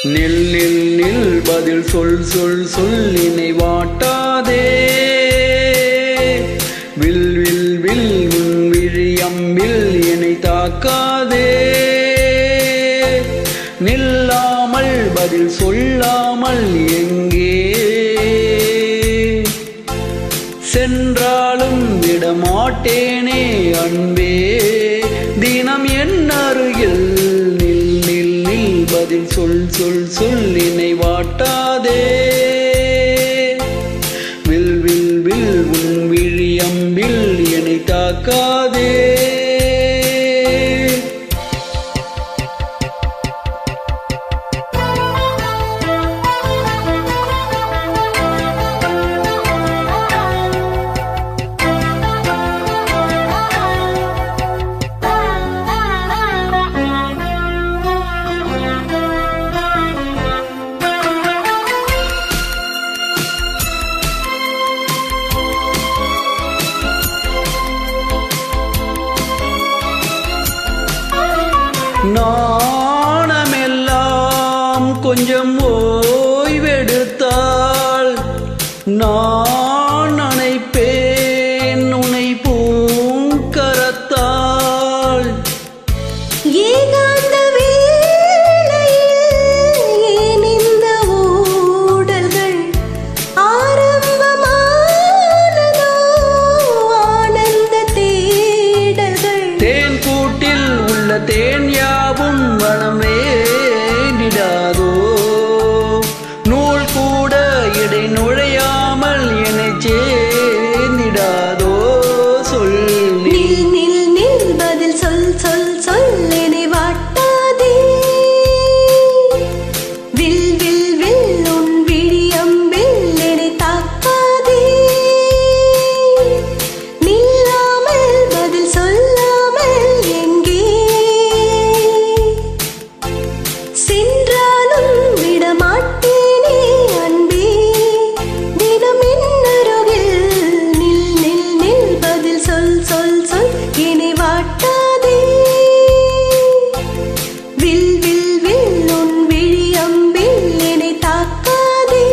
நில் நில் நில் பதில் சொல் சொல் சொல் நினைவாட்டாதே வில் வில் வில் உன் விழியம்பில் என்னை தாக்காதே நில்லாமல் பதில் சொல்லாமல் எங்கே சென்றாலும் விடமாட்டேனே அன்பே தினம் என் அருகில் நில் நில் நில் பதில் சொல் சொல் சொல் நினைவாட்டாதே வில் வில் வில் உன் விழியம்பில் என்னை தாக்காதே நாணமெல்லாம் கொஞ்சம் ஓய்வெடுத்தால் நான் அணைப்பேன் உனை பூங்கரத்தால் ஏகாந்த வேளையில் ஏன் இந்த ஊடல்கள் ஆரம்பமானதோ ஆனந்த தேடல்கள் தேன் கூட்டில் உள்ள தேன் யாவும் மனம் வேண்டிடாதோ நூல் கூட இடை நுழையாமல் என்னை சேர்ந்திடாதோ சொல் நீ நில் நில் நில் பதில் சொல் சொல் சொல் என்னை வாட்டாதே வில் வில் வில் உன் விழியம்பில் என்னை தாக்காதே நில்லாமல் பதில் சொல்லாமல் எங்கே சென்றாலும் விடமாட்டேனே அன்பே தினம் என் அருகில் நில் நில் நில் பதில் சொல் சொல் சொல் என்னை வாட்டாதே வில் வில் வில் உன் விழியம்பில் என்னை தாக்காதே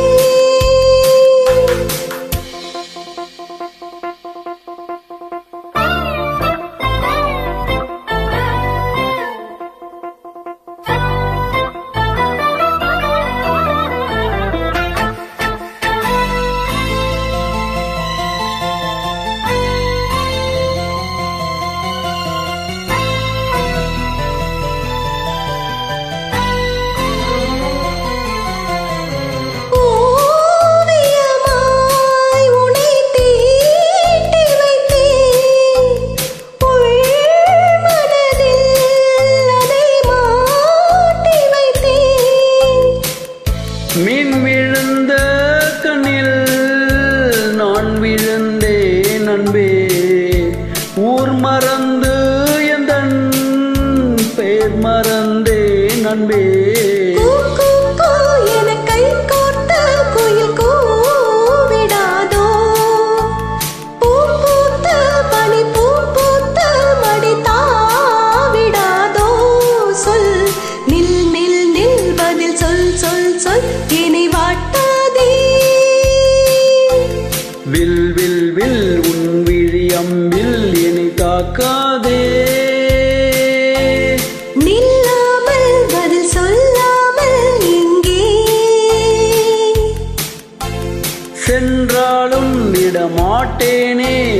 ஓவியமாய் உன்னை தீட்டி வைத்தேன் உள் மனதில் அதை மாட்டி வைத்தேன் மீன் விழுந்த கண்ணில் நான் விழுந்தேன் அன்பே ஊர் மறந்து எந்தன் பெயர் மறந்தேன் அன்பே கூ கூ கூ என கை கோர்த்த குயில் கூவிடாதோ பூ பூத்த பனி பூ பூத்த மடி தாவிடாதோ சொல் நில் நில் நில் பதில் சொல் சொல் சொல் என்னை வாட்டாதே வில் வில் வில் உன் விழி அம்பில் என்னை தாக்காதே நில்லாமல் பதில் சொல்லாமல் எங்கே சென்றாலும் விடமாட்டேனே